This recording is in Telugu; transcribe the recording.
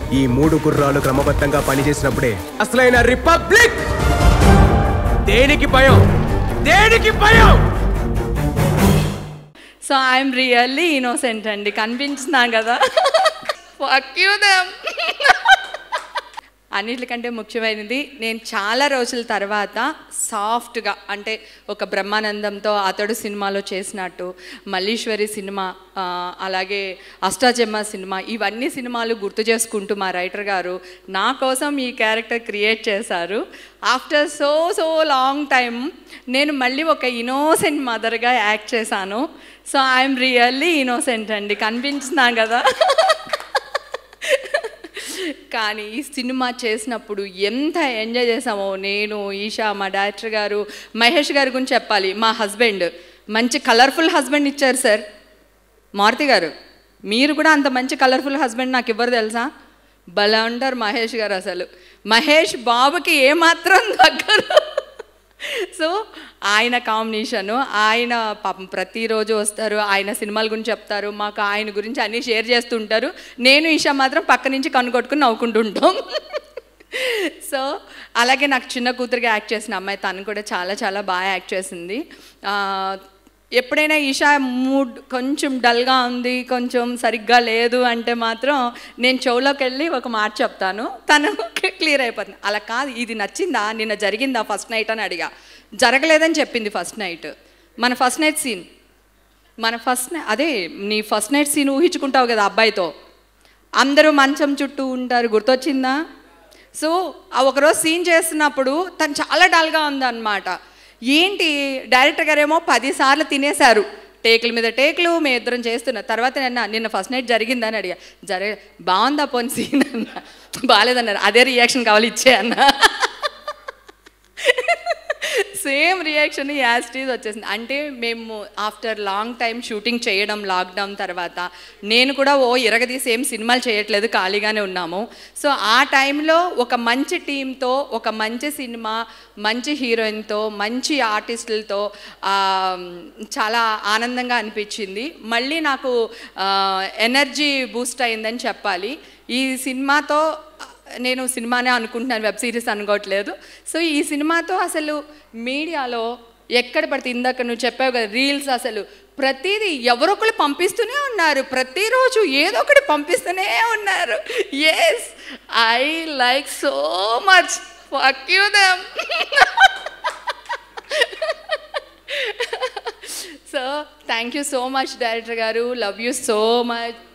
ఈ మూడు గుర్రాలు క్రమబద్ధంగా పనిచేసినప్పుడే అసలైన రిపబ్లిక్ దేనికి భయం దేనికి భయం సో ఐఎమ్ రియల్లీ ఇన్నోసెంట్ అండి కనిపించినా కదా ఫక్ యూ దెమ్ అన్నిటికంటే ముఖ్యమైనది నేను చాలా రోజుల తర్వాత సాఫ్ట్గా అంటే ఒక బ్రహ్మానందంతో అతడు సినిమాలో చేసినట్టు మల్లీశ్వరి సినిమా ఆ, అలాగే అష్టాచెమ్మ సినిమా ఇవన్నీ సినిమాలు గుర్తు చేసుకుంటూ మా రైటర్ గారు నా కోసం ఈ క్యారెక్టర్ క్రియేట్ చేశారు after so so long time నేను మళ్ళీ ఒక ఇన్నోసెంట్ మదర్గా యాక్ట్ చేశాను సో ఐఎమ్ రియల్లీ ఇన్నోసెంట్ అండి కనిపించినా కదా కానీ ఈ సినిమా చేసినప్పుడు ఎంత ఎంజాయ్ చేసామో నేను ఈషా మా డైరెక్టర్ గారు మహేష్ గారి గురించి చెప్పాలి మా హస్బెండ్ మంచి కలర్ఫుల్ హస్బెండ్ ఇచ్చారు సార్ మారుతి గారు మీరు కూడా అంత మంచి కలర్ఫుల్ హస్బెండ్ నాకు ఇవ్వరు తెలుసా భలే ఉంటారు మహేష్ గారు అసలు మహేష్ బాబుకి ఏమాత్రం దగ్గర సో ఆయన కాంబినేషను ఆయన పాపం ప్రతిరోజు వస్తారు ఆయన సినిమాల గురించి చెప్తారు మాకు ఆయన గురించి అన్నీ షేర్ చేస్తుంటారు నేను ఈషా మాత్రం పక్క నుంచి కనుకొట్టుకుని నవ్వుకుంటుంటాం సో అలాగే నాకు చిన్న కూతురుగా యాక్ట్ చేసిన అమ్మాయి తను కూడా చాలా చాలా బాగా యాక్ట్ చేసింది ఆ, ఎప్పుడైనా ఈషా మూడ్ కొంచెం డల్గా ఉంది కొంచెం సరిగ్గా లేదు అంటే మాత్రం నేను చెవులోకి వెళ్ళి ఒక మాట చెప్తాను తను క్లియర్ అయిపోతుంది అలా కాదు ఇది నచ్చిందా నిన్న జరిగిందా ఫస్ట్ నైట్ అని అడిగా జరగలేదని చెప్పింది ఫస్ట్ నైట్ మన ఫస్ట్ నైట్ సీన్ మన ఫస్ట్ అదే నీ ఫస్ట్ నైట్ సీన్ ఊహించుకుంటావు కదా అబ్బాయితో అందరూ మంచం చుట్టూ ఉంటారు గుర్తొచ్చిందా సో ఆ ఒకరోజు సీన్ చేస్తున్నప్పుడు తను చాలా డల్గా ఉందన్నమాట ఏంటి డైరెక్టర్ గారేమో పదిసార్లు తినేశారు టేకుల మీద టేకులు మేము ఇద్దరం చేస్తున్నా తర్వాత నిన్న నిన్న ఫస్ట్ నైట్ జరిగిందని అడిగా జరగ బాగుందా పోనీ సీన్ అన్న బాగాలేదన్నారు అదే రియాక్షన్ కావాలి ఇచ్చే అన్న సేమ్ రియాక్షన్ యాస్టీజ్ వచ్చేసింది అంటే మేము ఆఫ్టర్ లాంగ్ టైం షూటింగ్ చేయడం లాక్డౌన్ తర్వాత నేను కూడా ఓ ఇరగదీసి ఏం సినిమాలు చేయట్లేదు ఖాళీగానే ఉన్నాము సో ఆ టైంలో ఒక మంచి టీంతో ఒక మంచి సినిమా మంచి హీరోయిన్తో మంచి ఆర్టిస్టులతో ఆ, చాలా ఆనందంగా అనిపించింది మళ్ళీ నాకు ఎనర్జీ బూస్ట్ అయిందని చెప్పాలి ఈ సినిమాతో నేను సినిమానే అనుకుంటున్నాను వెబ్ సిరీస్ అనుకోవట్లేదు సో ఈ సినిమాతో అసలు మీడియాలో ఎక్కడ పడితే ఇందాక నువ్వు చెప్పావు కదా రీల్స్ అసలు ప్రతిదీ ఎవరొకరు పంపిస్తూనే ఉన్నారు ప్రతిరోజు ఏదో ఒకటి పంపిస్తూనే ఉన్నారు yes I like so much fuck you dumb so thank you so much director గారు లవ్ యూ సో మచ్